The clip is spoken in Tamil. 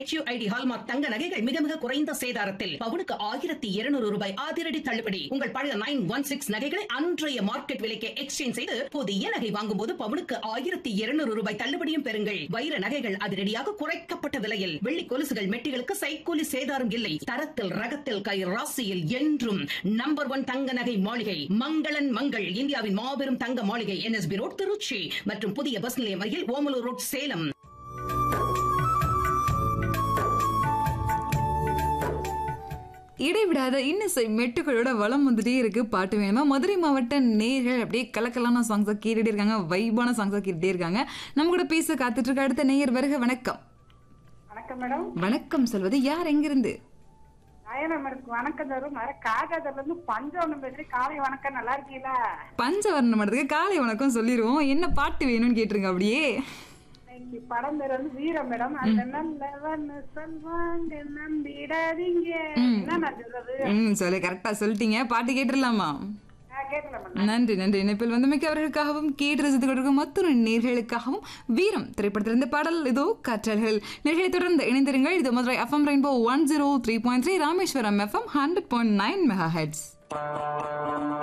HUID ஹால்மார்க் தங்க நகைகள் மிக மிக குறைந்த சேதாரத்தில் பவுனுக்கு ஆயிரத்தி இருநூறு ரூபாய் அதிரடி தள்ளுபடி உங்கள் பழைய நைன் ஒன் சிக்ஸ் நகைகளை அன்றைய மார்க்கெட் விலைக்கு எக்ஸ்சேஞ்ச் செய்து புதிய நகை வாங்கும் போது பவுனுக்கு ஆயிரத்தி இருநூறு ரூபாய் தள்ளுபடியும் பெறுங்கள் வைர நகைகள் அதிரடியாக குறைக்கப்பட்ட விலையில் வெள்ளி கொலுசுகள் மெட்டிகளுக்கு சைக்கூலி சேதாரம் இல்லை தரத்தில் ரகத்தில் கை ராசியில் என்றும் நம்பர் ஒன் தங்க நகை மாளிகை மங்களன் மங்கள் இந்தியாவின் மாபெரும் தங்க மாளிகை என்எஸ்பி ரோட் திருச்சி மற்றும் புதிய பஸ் நிலையம் அருகில் ஓமலூர் ரோட் சேலம் இடைவிடாத இன்னிசை மெட்டுகளோட வளம் வந்துட்டே இருக்கு பாட்டு வேணுமா மதுரை மாவட்ட நேயர்கள் அப்படியே கலக்கலான சாங்ஸா கேட்டுட்டே இருக்காங்க வைபான சாங்ஸா கேட்டுட்டே இருக்காங்க நம்ம கூட பேச காத்துட்டு இருக்க அடுத்த நேயர் வருக வணக்கம் வணக்கம் மேடம் வணக்கம் சொல்வது யார் எங்கிருந்து நாயனா மேடம் வணக்கம் தரும் வர காகாதல இருந்து பஞ்சவனம் பேசுறேன் காலை வணக்கம் நல்லா இருக்கீங்களா பஞ்சவர்ண மடத்துக்கு காலை வணக்கம் சொல்லிடுவோம் என்ன பாட்டு வேணும்னு கேட்டுருங்க அப்படியே இன்னைக்கு படம் பேர் வந்து வீரம் மேடம் அந்த நல்லவன்னு சொல்வாங்க நம்பிடாதீங்க என்ன நான் சொல்றது ம் சொல்லு கரெக்டா சொல்லிட்டீங்க பாட்டு கேட்டுடலாமா நான் கேட்கல மேடம் நன்றி நன்றி இணைப்பில் வந்தமைக்கு அவர்களுக்காகவும் கேட்டு ரசித்து கொண்டிருக்கும் மற்றொரு நேர்களுக்காகவும் வீரம் திரைப்படத்திலிருந்து பாடல் இதோ காற்றல்கள் நேர்களை தொடர்ந்து இணைந்திருங்கள் இது Madurai FM rainbow one zero three point three Rameswaram FM hundred point nine mega heads